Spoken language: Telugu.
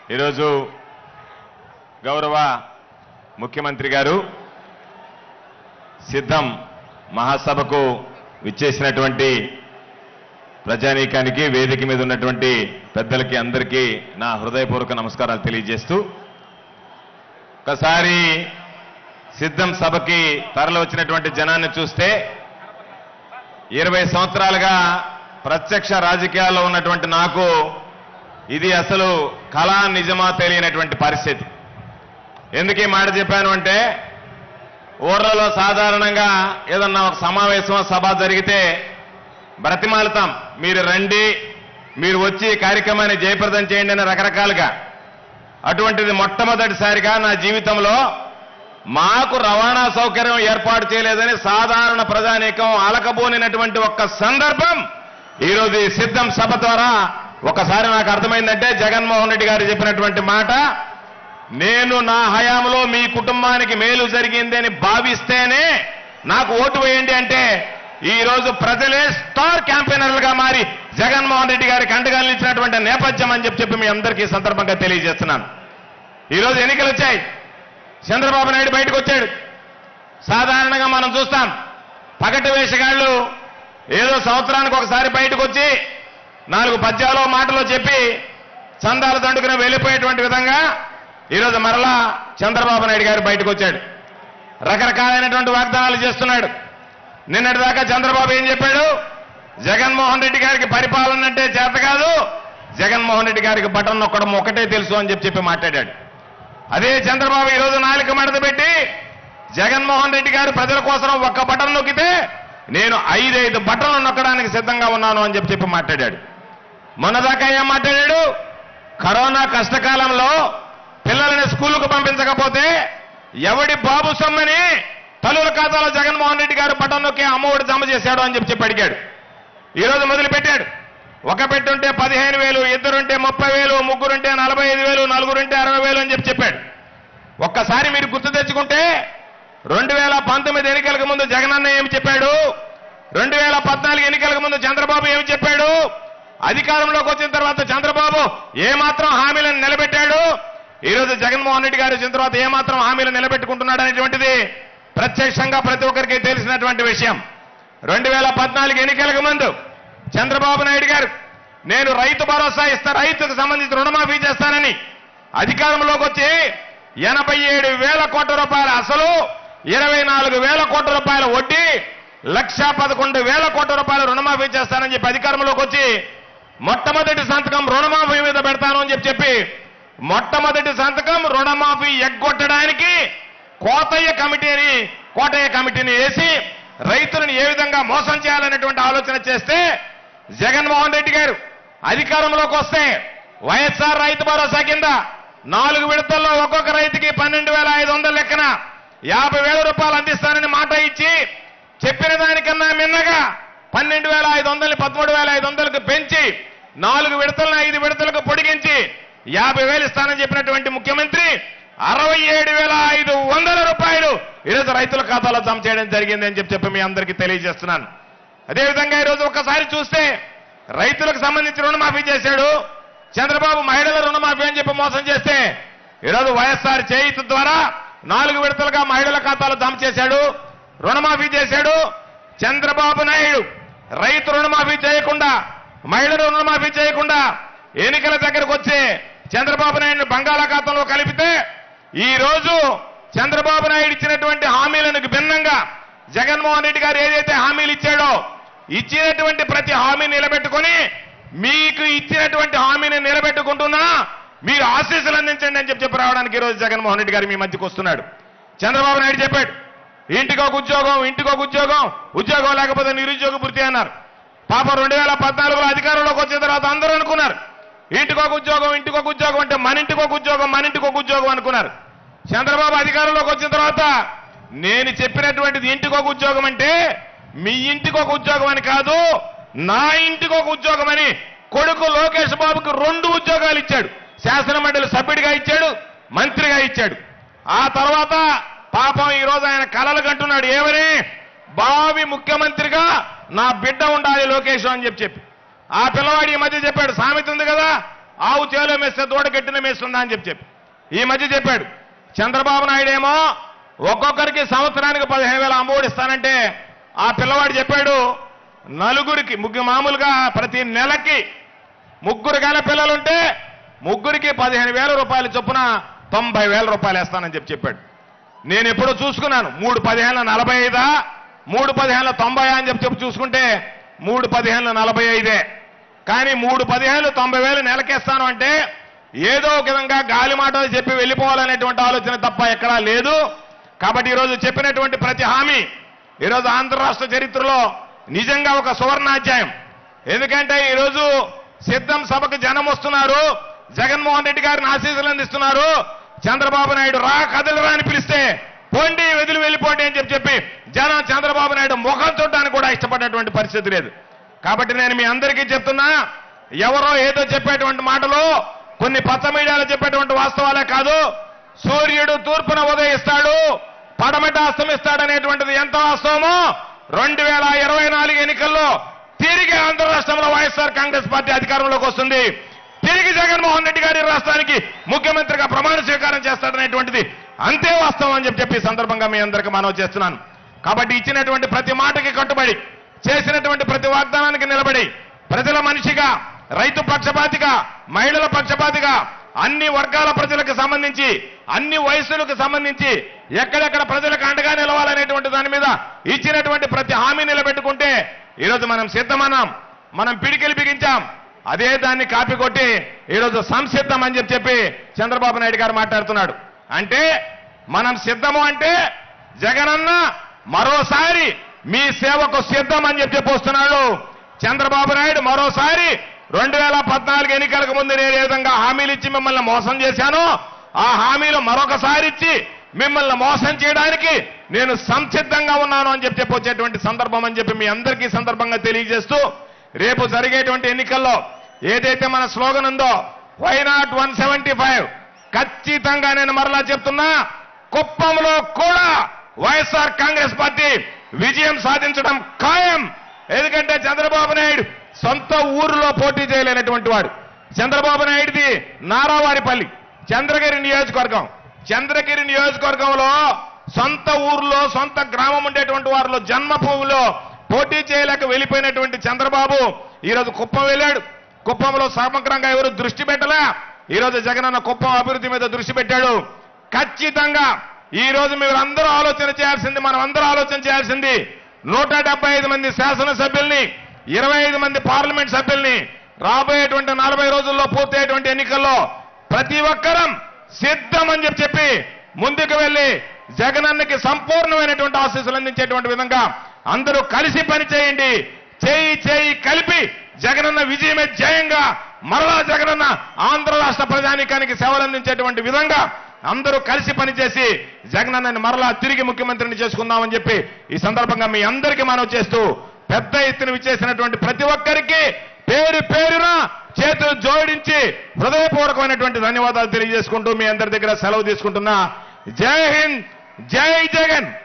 ఈరోజు గౌరవ ముఖ్యమంత్రి గారు సిద్ధం మహాసభకు విచ్చేసినటువంటి ప్రజానీకానికి వేదిక మీద ఉన్నటువంటి పెద్దలకి అందరికీ నా హృదయపూర్వక నమస్కారాలు తెలియజేస్తూ ఒకసారి సిద్ధం సభకి తరలి వచ్చినటువంటి జనాన్ని చూస్తే ఇరవై సంవత్సరాలుగా ప్రత్యక్ష రాజకీయాల్లో ఉన్నటువంటి నాకు ఇది అసలు కళా నిజమా తెలియనటువంటి పరిస్థితి ఎందుకు ఈ మాట చెప్పాను అంటే ఊర్లలో సాధారణంగా ఏదన్నా ఒక సమావేశం సభ జరిగితే బ్రతిమాలుతాం మీరు రండి మీరు వచ్చి ఈ కార్యక్రమాన్ని జయప్రదం చేయండి అని రకరకాలుగా అటువంటిది మొట్టమొదటిసారిగా నా జీవితంలో మాకు రవాణా సౌకర్యం ఏర్పాటు చేయలేదని సాధారణ ప్రజానీకం అలకబోనినటువంటి ఒక్క సందర్భం ఈరోజు ఈ సిద్ధం సభ ద్వారా ఒకసారి నాకు అర్థమైందంటే జగన్మోహన్ రెడ్డి గారు చెప్పినటువంటి మాట నేను నా హయాంలో మీ కుటుంబానికి మేలు జరిగింది అని భావిస్తేనే నాకు ఓటు వేయండి అంటే ఈ రోజు ప్రజలే స్టార్ క్యాంపెయినర్లుగా మారి జగన్మోహన్ రెడ్డి గారికి అండగా నిలిచినటువంటి నేపథ్యం అని చెప్పి చెప్పి మీ అందరికీ ఈ సందర్భంగా తెలియజేస్తున్నాను ఈ రోజు ఎన్నికలు వచ్చాయి చంద్రబాబు నాయుడు బయటకు వచ్చాడు సాధారణంగా మనం చూస్తాం పగటి వేషగాళ్ళు ఏదో సంవత్సరానికి ఒకసారి బయటకు వచ్చి నాలుగు పద్యాలో మాటలో చెప్పి చందాలు దండుకుని వెళ్ళిపోయేటువంటి విధంగా ఈరోజు మరలా చంద్రబాబు నాయుడు గారు బయటకు వచ్చాడు రకరకాలైనటువంటి వాగ్దానాలు చేస్తున్నాడు నిన్నటిదాకా చంద్రబాబు ఏం చెప్పాడు జగన్మోహన్ రెడ్డి గారికి పరిపాలన అంటే చేత కాదు జగన్మోహన్ రెడ్డి గారికి బటన్ నొక్కడం ఒకటే తెలుసు అని చెప్పి చెప్పి మాట్లాడాడు అదే చంద్రబాబు ఈరోజు నాలుక మడత పెట్టి జగన్మోహన్ రెడ్డి గారు ప్రజల కోసం ఒక్క బటన్ నొక్కితే నేను ఐదైదు బటన్లు నొక్కడానికి సిద్ధంగా ఉన్నాను అని చెప్పి చెప్పి మాట్లాడాడు మొన్నదాకా ఏం మాట్లాడాడు కరోనా కష్టకాలంలో పిల్లల్ని స్కూలుకు పంపించకపోతే ఎవడి బాబు సొమ్మని తల్లుల ఖాతాలో జగన్మోహన్ రెడ్డి గారు బటన్ నొక్కి అమ్మఒడి జమ చేశాడు అని చెప్పి చెప్పి అడిగాడు ఈ రోజు మొదలు పెట్టాడు ఒక పెట్టుంటే పదిహేను వేలు ఇద్దరుంటే ముప్పై వేలు ముగ్గురుంటే నలభై ఐదు వేలు నలుగురుంటే అరవై వేలు అని చెప్పి చెప్పాడు ఒక్కసారి మీరు గుర్తు తెచ్చుకుంటే రెండు వేల పంతొమ్మిది ఎన్నికలకు ముందు జగనన్న ఏమి చెప్పాడు రెండు వేల పద్నాలుగు ఎన్నికలకు ముందు చంద్రబాబు ఏమి చెప్పాడు అధికారంలోకి వచ్చిన తర్వాత చంద్రబాబు ఏమాత్రం హామీలను నిలబెట్టాడు ఈ రోజు జగన్మోహన్ రెడ్డి గారు వచ్చిన తర్వాత ఏమాత్రం హామీలు నిలబెట్టుకుంటున్నాడు అనేటువంటిది ప్రత్యక్షంగా ప్రతి ఒక్కరికి తెలిసినటువంటి విషయం రెండు వేల పద్నాలుగు ఎన్నికలకు ముందు చంద్రబాబు నాయుడు గారు నేను రైతు భరోసా ఇస్తా రైతుకు సంబంధించి రుణమాఫీ చేస్తానని అధికారంలోకి వచ్చి ఎనభై ఏడు వేల కోట్ల రూపాయల అసలు ఇరవై నాలుగు వేల కోట్ల రూపాయల వడ్డీ లక్ష పదకొండు వేల కోట్ల రూపాయల రుణమాఫీ చేస్తానని చెప్పి అధికారంలోకి వచ్చి మొట్టమొదటి సంతకం రుణమాఫీ మీద పెడతాను అని చెప్పి చెప్పి మొట్టమొదటి సంతకం రుణమాఫీ ఎగ్గొట్టడానికి కోతయ్య కమిటీని కోటయ్య కమిటీని వేసి రైతులను ఏ విధంగా మోసం చేయాలనేటువంటి ఆలోచన చేస్తే జగన్మోహన్ రెడ్డి గారు అధికారంలోకి వస్తే వైఎస్ఆర్ రైతు భరోసా కింద నాలుగు విడతల్లో ఒక్కొక్క రైతుకి పన్నెండు వేల ఐదు వందల లెక్కన యాభై వేల రూపాయలు అందిస్తానని మాట ఇచ్చి చెప్పిన దానికన్నా మిన్నగా పన్నెండు వేల ఐదు వందలని పదమూడు వేల ఐదు వందలకు పెంచి నాలుగు విడతలను ఐదు విడతలకు పొడిగించి యాభై వేలు ఇస్తానని చెప్పినటువంటి ముఖ్యమంత్రి అరవై ఏడు వేల ఐదు వందల రూపాయలు ఈరోజు రైతుల ఖాతాలో జమ చేయడం జరిగింది అని చెప్పి చెప్పి మీ అందరికీ తెలియజేస్తున్నాను అదేవిధంగా ఈరోజు ఒక్కసారి చూస్తే రైతులకు సంబంధించి రుణమాఫీ చేశాడు చంద్రబాబు మహిళల రుణమాఫీ అని చెప్పి మోసం చేస్తే ఈరోజు వైఎస్ఆర్ చేయిత ద్వారా నాలుగు విడతలుగా మహిళల ఖాతాలో జమ చేశాడు రుణమాఫీ చేశాడు చంద్రబాబు నాయుడు రైతు రుణమాఫీ చేయకుండా మహిళల రుణమాఫీ చేయకుండా ఎన్నికల దగ్గరకు వచ్చి చంద్రబాబు నాయుడు బంగాళాఖాతంలో కలిపితే ఈ రోజు చంద్రబాబు నాయుడు ఇచ్చినటువంటి హామీలకు భిన్నంగా జగన్మోహన్ రెడ్డి గారు ఏదైతే హామీలు ఇచ్చాడో ఇచ్చినటువంటి ప్రతి హామీని నిలబెట్టుకొని మీకు ఇచ్చినటువంటి హామీని నిలబెట్టుకుంటున్నా మీరు ఆశీస్సులు అందించండి అని చెప్పి చెప్పి రావడానికి ఈరోజు జగన్మోహన్ రెడ్డి గారు మీ మధ్యకు వస్తున్నాడు చంద్రబాబు నాయుడు చెప్పాడు ఇంటికి ఒక ఉద్యోగం ఇంటికి ఒక ఉద్యోగం ఉద్యోగం లేకపోతే నిరుద్యోగ వృత్తి అన్నారు పాప రెండు వేల పద్నాలుగులో అధికారంలోకి వచ్చిన తర్వాత అందరూ అనుకున్నారు ఇంటికి ఒక ఉద్యోగం ఇంటికి ఒక ఉద్యోగం అంటే మన ఇంటికి ఒక ఉద్యోగం మన ఇంటికి ఒక ఉద్యోగం అనుకున్నారు చంద్రబాబు అధికారంలోకి వచ్చిన తర్వాత నేను చెప్పినటువంటిది ఇంటికి ఒక ఉద్యోగం అంటే మీ ఇంటికి ఒక ఉద్యోగం అని కాదు నా ఇంటికి ఒక ఉద్యోగం అని కొడుకు లోకేష్ బాబుకు రెండు ఉద్యోగాలు ఇచ్చాడు శాసన మండలి సభ్యుడిగా ఇచ్చాడు మంత్రిగా ఇచ్చాడు ఆ తర్వాత పాపం ఈ రోజు ఆయన కలలు కంటున్నాడు ఏమని భావి ముఖ్యమంత్రిగా నా బిడ్డ ఉండాలి లోకేష్ అని చెప్పి చెప్పి ఆ పిల్లవాడు ఈ మధ్య చెప్పాడు సామెత ఉంది కదా ఆవు చేలో మేస్తే దూడ గట్టిన మేస్తుందా అని చెప్పి చెప్పి ఈ మధ్య చెప్పాడు చంద్రబాబు నాయుడు ఏమో ఒక్కొక్కరికి సంవత్సరానికి పదిహేను వేల అమ్మఒడి ఇస్తానంటే ఆ పిల్లవాడు చెప్పాడు నలుగురికి ముగ్గు మామూలుగా ప్రతి నెలకి ముగ్గురు గల పిల్లలుంటే ముగ్గురికి పదిహేను వేల రూపాయలు చొప్పున తొంభై వేల రూపాయలు వేస్తానని చెప్పి చెప్పాడు నేను ఎప్పుడో చూసుకున్నాను మూడు పదిహేనుల నలభై ఐదా మూడు పదిహేనుల తొంభై అని చెప్పి చెప్పి చూసుకుంటే మూడు పదిహేనుల నలభై ఐదే కానీ మూడు పదిహేను తొంభై వేలు నెలకేస్తాను అంటే ఏదో ఒక విధంగా గాలి మాటలు చెప్పి వెళ్ళిపోవాలనేటువంటి ఆలోచన తప్ప ఎక్కడా లేదు కాబట్టి ఈరోజు చెప్పినటువంటి ప్రతి హామీ ఈరోజు ఆంధ్ర రాష్ట్ర చరిత్రలో నిజంగా ఒక సువర్ణాధ్యాయం ఎందుకంటే ఈరోజు సిద్ధం సభకు జనం వస్తున్నారు జగన్మోహన్ రెడ్డి గారిని ఆశీస్సులు అందిస్తున్నారు చంద్రబాబు నాయుడు రా కదలరా అని పిలిస్తే పోండి వెదిలి వెళ్ళిపోండి అని చెప్పి చెప్పి జనం చంద్రబాబు నాయుడు ముఖం చూడడానికి కూడా ఇష్టపడేటువంటి పరిస్థితి లేదు కాబట్టి నేను మీ అందరికీ చెప్తున్నా ఎవరో ఏదో చెప్పేటువంటి మాటలు కొన్ని పచ్చ మీడియాలో చెప్పేటువంటి వాస్తవాలే కాదు సూర్యుడు తూర్పున ఉదయిస్తాడు పడమట అస్తమిస్తాడనేటువంటిది ఎంత వాస్తవమో రెండు వేల ఇరవై నాలుగు ఎన్నికల్లో తిరిగి ఆంధ్ర రాష్ట్రంలో వైఎస్ఆర్ కాంగ్రెస్ పార్టీ అధికారంలోకి వస్తుంది తిరిగి జగన్మోహన్ రెడ్డి గారి రాష్ట్రానికి ముఖ్యమంత్రిగా ప్రమాణ స్వీకారం చేస్తాడనేటువంటిది అంతే వాస్తవం అని చెప్పి చెప్పి ఈ సందర్భంగా మీ అందరికీ మనవి చేస్తున్నాను కాబట్టి ఇచ్చినటువంటి ప్రతి మాటకి కట్టుబడి చేసినటువంటి ప్రతి వాగ్దానానికి నిలబడి ప్రజల మనిషిగా రైతు పక్షపాతిగా మహిళల పక్షపాతిగా అన్ని వర్గాల ప్రజలకు సంబంధించి అన్ని వయసులకు సంబంధించి ఎక్కడెక్కడ ప్రజలకు అండగా నిలవాలనేటువంటి దాని మీద ఇచ్చినటువంటి ప్రతి హామీ నిలబెట్టుకుంటే ఈరోజు మనం సిద్ధమన్నాం మనం పిడికిలు బిగించాం అదే దాన్ని కాపీ కొట్టి ఈరోజు సంసిద్ధం అని చెప్పి చెప్పి చంద్రబాబు నాయుడు గారు మాట్లాడుతున్నాడు అంటే మనం సిద్ధము అంటే జగనన్న మరోసారి మీ సేవకు సిద్ధం అని చెప్పి వస్తున్నాడు చంద్రబాబు నాయుడు మరోసారి రెండు వేల పద్నాలుగు ఎన్నికలకు ముందు నేను ఏ విధంగా హామీలు ఇచ్చి మిమ్మల్ని మోసం చేశానో ఆ హామీలు మరొకసారి ఇచ్చి మిమ్మల్ని మోసం చేయడానికి నేను సంసిద్ధంగా ఉన్నాను అని చెప్పి చెప్పి వచ్చేటువంటి సందర్భం అని చెప్పి మీ అందరికీ ఈ సందర్భంగా తెలియజేస్తూ రేపు జరిగేటువంటి ఎన్నికల్లో ఏదైతే మన స్లోగన్ ఉందో why not one seventy five ఖచ్చితంగా నేను మరలా చెప్తున్నా కుప్పంలో కూడా వైఎస్ఆర్ కాంగ్రెస్ పార్టీ విజయం సాధించడం ఖాయం ఎందుకంటే చంద్రబాబు నాయుడు సొంత ఊరిలో పోటీ చేయలేనటువంటి వాడు చంద్రబాబు నాయుడిది నారావారిపల్లి చంద్రగిరి నియోజకవర్గం చంద్రగిరి నియోజకవర్గంలో సొంత ఊర్లో సొంత గ్రామం ఉండేటువంటి వారిలో జన్మభూమిలో పోటీ చేయలేక వెళ్ళిపోయినటువంటి చంద్రబాబు ఈరోజు కుప్పం వెళ్ళాడు కుప్పంలో సమగ్రంగా ఎవరు దృష్టి పెట్టలే ఈరోజు జగనన్న కుప్పం అభివృద్ధి మీద దృష్టి పెట్టాడు ఖచ్చితంగా ఈ రోజు మీరు అందరూ ఆలోచన చేయాల్సింది మనం అందరూ ఆలోచన చేయాల్సింది నూట డెబ్బై ఐదు మంది శాసనసభ్యుల్ని ఇరవై ఐదు మంది పార్లమెంట్ సభ్యుల్ని రాబోయేటువంటి నలభై రోజుల్లో పూర్తయ్యేటువంటి ఎన్నికల్లో ప్రతి ఒక్కరం సిద్ధం అని చెప్పి చెప్పి ముందుకు వెళ్ళి జగనన్నకి సంపూర్ణమైనటువంటి ఆశీస్సులు అందించేటువంటి విధంగా అందరూ కలిసి పని చేయండి చేయి చేయి కలిపి జగనన్న విజయమే జయంగా మరలా జగనన్న ఆంధ్ర రాష్ట్ర ప్రజానీకానికి సేవలు అందించేటువంటి విధంగా అందరూ కలిసి పనిచేసి జగనన్నని మరలా తిరిగి ముఖ్యమంత్రిని చేసుకుందామని చెప్పి ఈ సందర్భంగా మీ అందరికీ మనవి చేస్తూ పెద్ద ఎత్తున విచ్చేసినటువంటి ప్రతి ఒక్కరికి పేరు పేరున చేతులు జోడించి హృదయపూర్వకమైనటువంటి ధన్యవాదాలు తెలియజేసుకుంటూ మీ అందరి దగ్గర సెలవు తీసుకుంటున్నా జై హింద్ జై జగన్